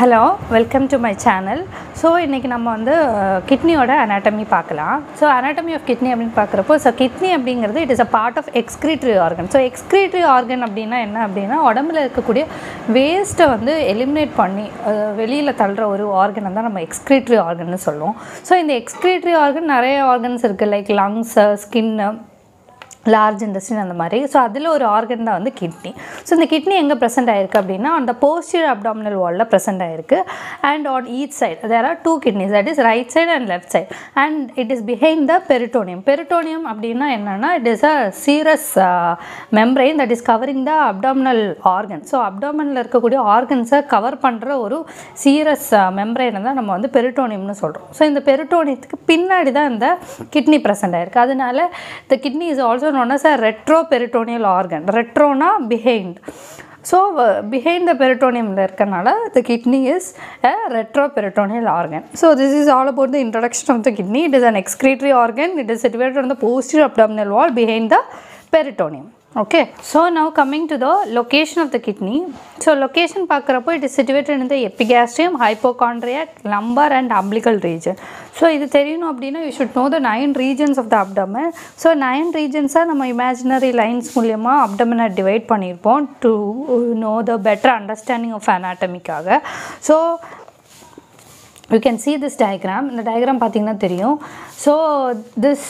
Hello welcome to my channel so இன்றைக்கி நம்ம வந்து கிட்னியோட அனாட்டமி பார்க்கலாம் ஸோ அனாட்டமி ஆஃப் கிட்னி அப்படின்னு பார்க்குறப்போ ஸோ கிட்னி அப்படிங்கிறது it is a part of excretory organ so excretory organ அப்படின்னா என்ன அப்படின்னா உடம்புல இருக்கக்கூடிய வேஸ்ட்டை வந்து எலிமினேட் பண்ணி வெளியில் தள்ளுற ஒரு ஆர்கனை தான் நம்ம எக்ஸ்க்ரீட்டரி ஆர்கன்னு சொல்லுவோம் ஸோ இந்த எக்ஸ்க்ரீட்டரி ஆர்கன் நிறைய ஆர்கன்ஸ் இருக்குது like lungs skin large intestine அந்த மாதிரி ஸோ அதில் ஒரு ஆர்கன் தான் வந்து கிட்னி ஸோ இந்த கிட்னி எங்கே ப்ரெசென்ட் ஆயிருக்கு அப்படின்னா அந்த போஸ்டியர் அப்டாமினல் வாலில் ப்ரெசென்ட் ஆயிருக்கு and on each side there are two kidneys that is right side and left side and it is behind the peritoneum peritoneum அப்படின்னா என்னென்னா it is a serous membrane that is covering the abdominal organ so அப்டாமினில் இருக்கக்கூடிய ஆர்கன்ஸை cover பண்ணுற ஒரு series மெம்பரைனை தான் நம்ம வந்து பெரிட்டோனியம்னு சொல்கிறோம் ஸோ இந்த பெரிட்டோனியத்துக்கு பின்னாடி தான் இந்த கிட்னி ப்ரெசென்ட் ஆயிருக்கு அதனால the kidney is also known as a retroperitoneal organ ரெட்ரோனா பிஹைண்ட் ஸோ பிஹைண்ட் த பெரிட்டோனியமில் இருக்கனால the kidney is a retroperitoneal organ so this is all about the introduction of the kidney it is an excretory organ it is situated on the posterior abdominal wall behind the peritoneum okay so now coming to the location of the kidney so location பார்க்குறப்போ it is situated in the epigastrium hypochondriac lumbar and umbilical region so இது தெரியணும் அப்படின்னா you should know the nine regions of the abdomen so nine ரீஜன்ஸாக நம்ம imaginary lines மூலியமாக அப்டமனை divide பண்ணியிருப்போம் to know the better understanding of அனாட்டமிக்காக so you can see this diagram இந்த diagram பார்த்தீங்கன்னா தெரியும் so this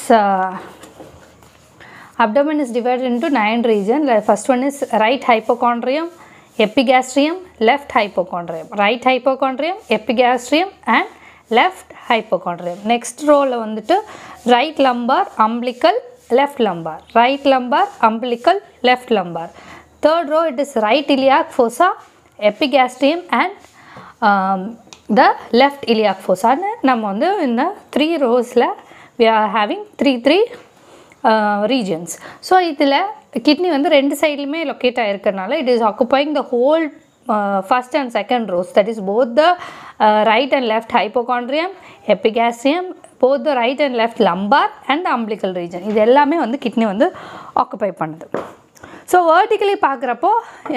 abdomen is divided into nine region The first one is right hypochondrium epigastrium left hypochondrium right hypochondrium epigastrium and left hypochondrium next rowல வந்துட்டு right lumbar umbilical left lumbar right lumbar umbilical left lumbar third row it is right iliac fossa epigastrium and um, the left iliac fossa ன்னு நம்ம வந்து இந்த three ரோஸில் we are having three three regions so இதில் kidney வந்து ரெண்டு சைட்லையுமே located ஆகிருக்கனால it is occupying the whole first and second rows that is both the right and left hypochondrium epigastrium both the right and left lumbar and umbilical region இது எல்லாமே வந்து kidney வந்து occupy பண்ணுது so vertically பார்க்குறப்போ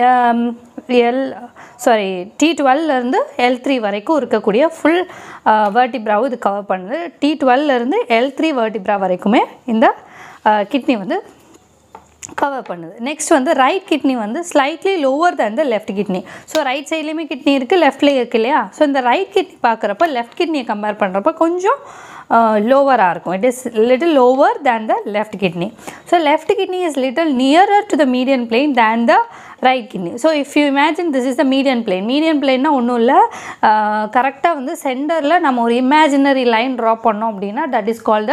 L sorry T டுவெல்லேருந்து L three வரைக்கும் இருக்கக்கூடிய full வேர்ட்டிப்ராவும் இது கவர் பண்ணுது டி டுவெல்லேருந்து எல் த்ரீ வேர்ட்டிப்ரா வரைக்குமே இந்த கிட்னி வந்து கவர் பண்ணுது நெக்ஸ்ட் வந்து ரைட் கிட்னி வந்து slightly lower than the left kidney so right சைட்லேயுமே கிட்னி இருக்குது லெஃப்ட்லேயே இருக்குது இல்லையா ஸோ இந்த ரைட் கிட்னி பார்க்குறப்ப லெஃப்ட் கிட்னியை கம்பேர் பண்ணுறப்ப கொஞ்சம் லோவராக இருக்கும் it is little lower than the left kidney so left kidney is little nearer to the median plane than the right kidney so if you imagine this is the median plane median பிளேன்னா ஒன்றும் இல்லை கரெக்டாக வந்து சென்டரில் நம்ம ஒரு imaginary line draw பண்ணோம் அப்படின்னா that is call the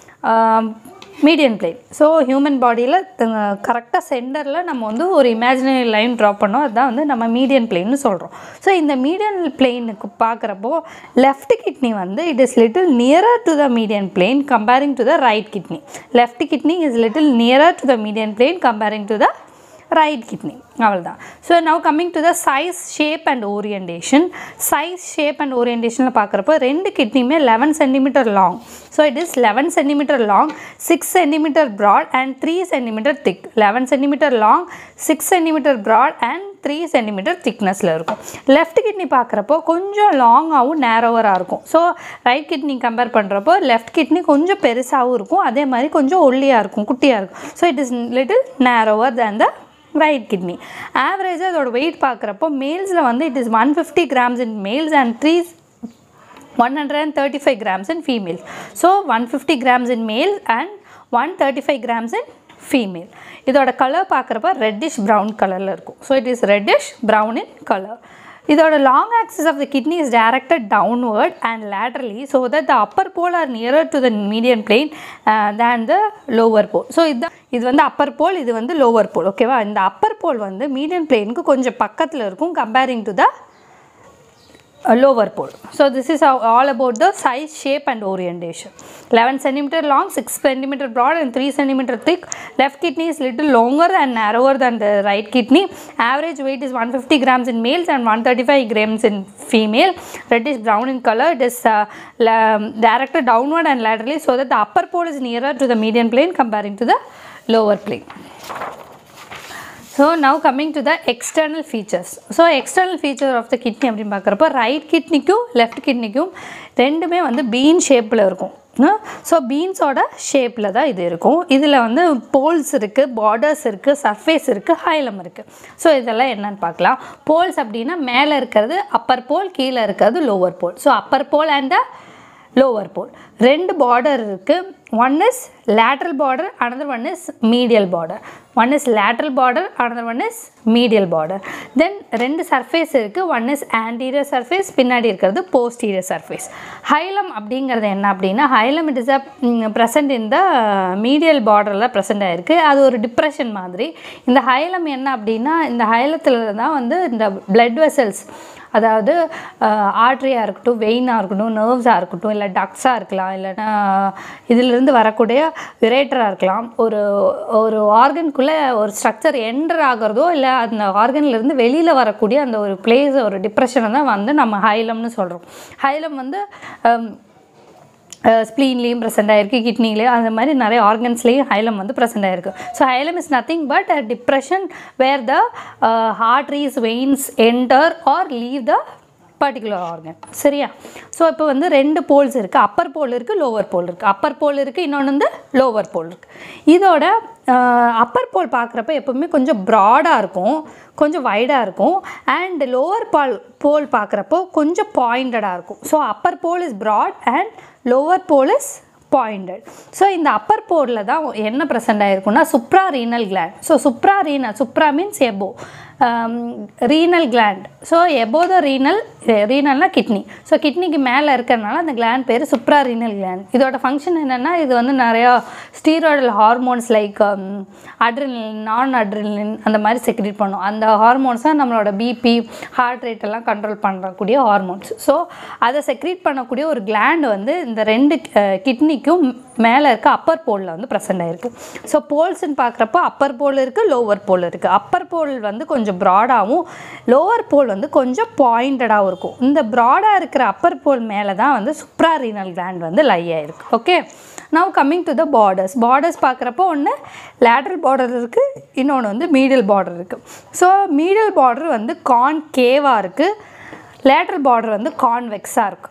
median plane so human பாடியில் கரெக்டாக சென்டரில் நம்ம வந்து ஒரு இமேஜினரி லைன் ட்ரா பண்ணோம் அதுதான் வந்து நம்ம மீடியன் பிளேன்னு சொல்கிறோம் ஸோ இந்த மீடியன் பிளேனுக்கு பார்க்குறப்போ லெஃப்ட் கிட்னி வந்து it is little nearer to the median plane comparing to the right kidney left kidney is little nearer to the median plane comparing to the right kidney அவ்வளோதான் so now coming to the size shape and orientation size shape and ஓரியன்டேஷனில் பார்க்குறப்போ ரெண்டு கிட்னியுமே eleven centimetre long so it is eleven centimetre long six centimetre broad and three centimetre thick eleven centimetre long six centimetre broad and three centimetre திக்னஸில் இருக்கும் left kidney பார்க்குறப்போ கொஞ்சம் லாங்காகவும் நேரோவராக இருக்கும் ஸோ ரைட் கிட்னி கம்பேர் பண்ணுறப்போ left kidney கொஞ்சம் பெருசாகவும் இருக்கும் அதே மாதிரி கொஞ்சம் ஒல்லியாக இருக்கும் குட்டியாக இருக்கும் so it is little narrower than the right kidney ஆவரேஜாக அதோட வெயிட் பார்க்குறப்போ மேல்ஸில் வந்து it is one fifty grams in males and three one hundred and thirty five grams in females so one fifty grams in male and one thirty five grams in female இதோட colour பார்க்குறப்ப reddish brown கலரில் இருக்கும் so it is reddish brown in colour இதோட long axis of the kidney is directed downward and laterally so that the upper pole are nearer to the median plane than the lower pole so இதுதான் இது வந்து அப்பர் போல் இது வந்து lower போல் ஓகேவா இந்த அப்பர் போல் வந்து median பிளேனுக்கு கொஞ்சம் பக்கத்தில் இருக்கும் comparing to the lower pole. So this is how all about the size, shape and orientation. 11 centimeter long, 6 centimeter broad and 3 centimeter thick. Left kidney is little longer and narrower than the right kidney. Average weight is 150 grams in males and 135 grams in female. Reddish brown in color. It is uh, directed downward and laterally so that the upper pole is nearer to the median plane comparing to the lower plane. So now coming to the external features so external feature of the kidney அப்படின்னு பார்க்குறப்போ right கிட்னிக்கும் left கிட்னிக்கும் ரெண்டுமே வந்து been ஷேப்பில் இருக்கும் so பீன்ஸோட ஷேப்பில் தான் இது இருக்கும் இதில் வந்து போல்ஸ் இருக்குது பார்டர்ஸ் இருக்குது சர்ஃபேஸ் இருக்குது ஹைலம் இருக்குது ஸோ இதெல்லாம் என்னன்னு பார்க்கலாம் போல்ஸ் அப்படின்னா மேலே இருக்கிறது அப்பர் போல் கீழே இருக்கிறது lower pole so upper pole and the lower pole ரெண்டு பார்டர் இருக்குது one is lateral border another one is medial border one is lateral border another one is medial border then ரெண்டு surface இருக்குது one is anterior surface பின்னாடி இருக்கிறது posterior surface ஹைலம் அப்படிங்கிறது என்ன அப்படின்னா hilum it is a present in the medial பார்டரில் present ஆகிருக்கு அது ஒரு டிப்ரெஷன் மாதிரி இந்த ஹைலம் என்ன அப்படின்னா இந்த ஹைலத்தில் தான் வந்து இந்த blood vessels அதாவது ஆர்ட்ரியாக இருக்கட்டும் வெயினாக இருக்கட்டும் நர்வ்ஸாக இருக்கட்டும் இல்லை டக்ஸாக இருக்கலாம் இல்லைன்னா இதிலிருந்து வரக்கூடிய விரேட்டராக இருக்கலாம் ஒரு ஒரு ஆர்கனுக்குள்ளே ஒரு ஸ்ட்ரக்சர் என்டர் ஆகிறதோ இல்லை அந்த ஆர்கன்லேருந்து வெளியில் வரக்கூடிய அந்த ஒரு பிளேஸ் ஒரு டிப்ரெஷனை தான் வந்து நம்ம ஹைலம்னு சொல்கிறோம் ஹைலம் வந்து ஹம், ஸ்ப்ளீன்லேயும் ப்ரெசென்ட் ஆயிருக்கு கிட்னிலையும் அந்த மாதிரி நிறைய ஆர்கன்ஸ்லேயும் ஹைலம் வந்து ப்ரெசென்ட் ஆயிருக்கு so hilum is nothing but a depression where the arteries veins enter or leave the particular organ சரியா ஸோ இப்போ வந்து ரெண்டு போல்ஸ் இருக்குது அப்பர் போல் இருக்குது லோவர் போல் இருக்குது அப்பர் போல் இருக்குது இன்னொன்று வந்து லோவர் போல் இருக்குது இதோட அப்பர் போல் பார்க்குறப்ப எப்பவுமே கொஞ்சம் ப்ராடாக இருக்கும் கொஞ்சம் வைடாக இருக்கும் அண்ட் லோவர் பால் போல் பார்க்குறப்போ கொஞ்சம் பாயிண்டடாக இருக்கும் so upper pole is broad and lower pole is pointed so இந்த அப்பர் போர்டில் தான் என்ன ப்ரெசென்ட் ஆகிருக்குன்னா supra renal gland so supra renal supra means above renal gland so above the renal ரீனல்னா கிட்னி ஸோ கிட்னிக்கு மேலே இருக்கிறனால அந்த கிளாண்ட் பேர் சுப்ரா ரீனல் கிளாண்ட் இதோட ஃபங்க்ஷன் என்னென்னா இது வந்து நிறையா steroidal hormones like adrenaline nor adrenaline அந்த மாதிரி செக்ரேட் பண்ணும் அந்த ஹார்மோன்ஸ் தான் நம்மளோட பிபி ஹார்ட் ரேட் எல்லாம் கண்ட்ரோல் பண்ணக்கூடிய ஹார்மோன்ஸ் ஸோ அதை செக்ரேட் பண்ணக்கூடிய ஒரு கிளாண்ட் வந்து இந்த ரெண்டு கிட்னிக்கும் மேலே இருக்க அப்பர் போலில் வந்து ப்ரெசென்ட் ஆயிருக்கு ஸோ போல்ஸ்ன்னு பார்க்குறப்போ அப்பர் போல் இருக்குது லோவர் போல் இருக்குது அப்பர் போல் வந்து கொஞ்சம் ப்ராடாகவும் லோவர் போல் வந்து கொஞ்சம் பாயிண்டடாகவும் இருக்கும் இந்த ப்ராடாக இருக்கிற அப்பர் போல் மேலே தான் வந்து சுப்ராரீனல் கிளாண்ட் வந்து லை ஆயிருக்கு okay now coming to the borders borders பார்க்குறப்போ ஒன்று லேட்ரல் பார்டர் இருக்குது இன்னொன்று வந்து மீடியல் பார்டர் இருக்குது ஸோ மீடியல் பார்டர் வந்து கான் கேவாக இருக்குது லேட்ரல் பார்டர் வந்து கான்வெக்ஸாக இருக்குது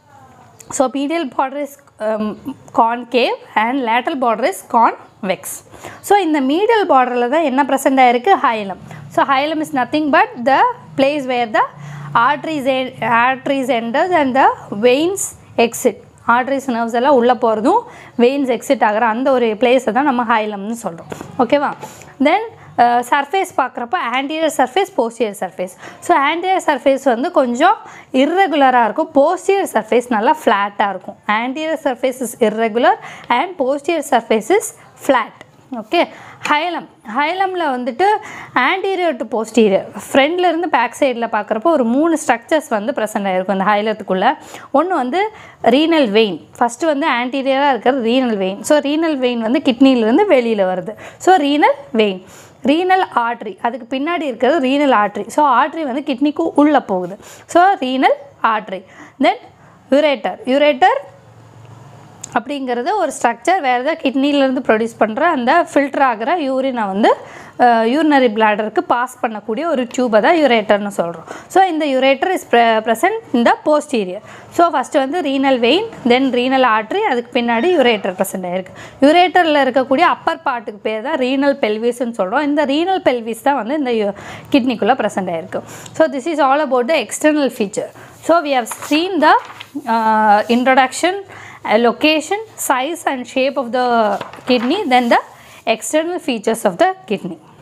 So medial border is um, concave and lateral border is convex. So இந்த medial borderல தான் என்ன present ஆயிருக்கு hilum so hilum is nothing but the place where the arteries en- arteries enters and the veins exit arteries nerves எல்லாம் உள்ளே போகிறதும் veins exit ஆகிற அந்த ஒரு பிளேஸை தான் நம்ம ஹைலம்னு சொல்கிறோம் ஓகேவா தென் சர்ஃபேஸ் பார்க்குறப்ப anterior surface posterior surface so anterior surface வந்து கொஞ்சம் இர்ரெகுலராக இருக்கும் போஸ்டியர் சர்ஃபேஸ் நல்லா ஃப்ளாட்டாக இருக்கும் anterior surface is irregular and posterior surface is flat okay hilum ஹைலமில் வந்துட்டு ஆன்டீரியர் டு போஸ்டீரியர் ஃப்ரண்ட்லேருந்து பேக் சைடில் பார்க்குறப்போ ஒரு மூணு ஸ்ட்ரக்சர்ஸ் வந்து ப்ரெசென்ட் ஆகிருக்கும் இந்த ஹைலத்துக்குள்ளே ஒன்று வந்து ரீனல் வெயின் ஃபஸ்ட்டு வந்து ஆன்டீரியராக இருக்கிறது renal vein so renal vein வந்து கிட்னிலேருந்து வெளியில் வருது so renal vein renal artery அதுக்கு பின்னாடி இருக்கிறது ரீனல் ஆர்ட்ரி ஸோ ஆர்ட்ரி வந்து கிட்னிக்கு உள்ளே போகுது so renal artery then ureter ureter அப்படிங்கிறது ஒரு ஸ்ட்ரக்சர் வேறு ஏதாவது கிட்னிலேருந்து ப்ரொடியூஸ் பண்ணுற அந்த ஃபில்டர் ஆகிற யூரினை வந்து யூரினரி பிளாடருக்கு பாஸ் பண்ணக்கூடிய ஒரு டியூபை தான் யுரேட்டர்னு சொல்கிறோம் ஸோ இந்த யுரேட்டர் இஸ் ப்ரெசன்ட் இந்த போஸ்டீரியர் ஸோ ஃபஸ்ட்டு வந்து renal vein then renal artery அதுக்கு பின்னாடி யுரேட்டர் ப்ரெசென்ட் ஆயிருக்கு யுரேட்டரில் இருக்கக்கூடிய அப்பர் பார்ட்டுக்கு பேர் தான் ரீனல் பெல்விஸ்ன்னு சொல்கிறோம் இந்த ரீனல் பெல்விஸ் தான் வந்து இந்த கிட்னிக்குள்ளே ப்ரெசென்ட் ஆயிருக்கு so this is all about the external feature so we have seen the uh, introduction uh, location size and shape of the kidney then the external features of the kidney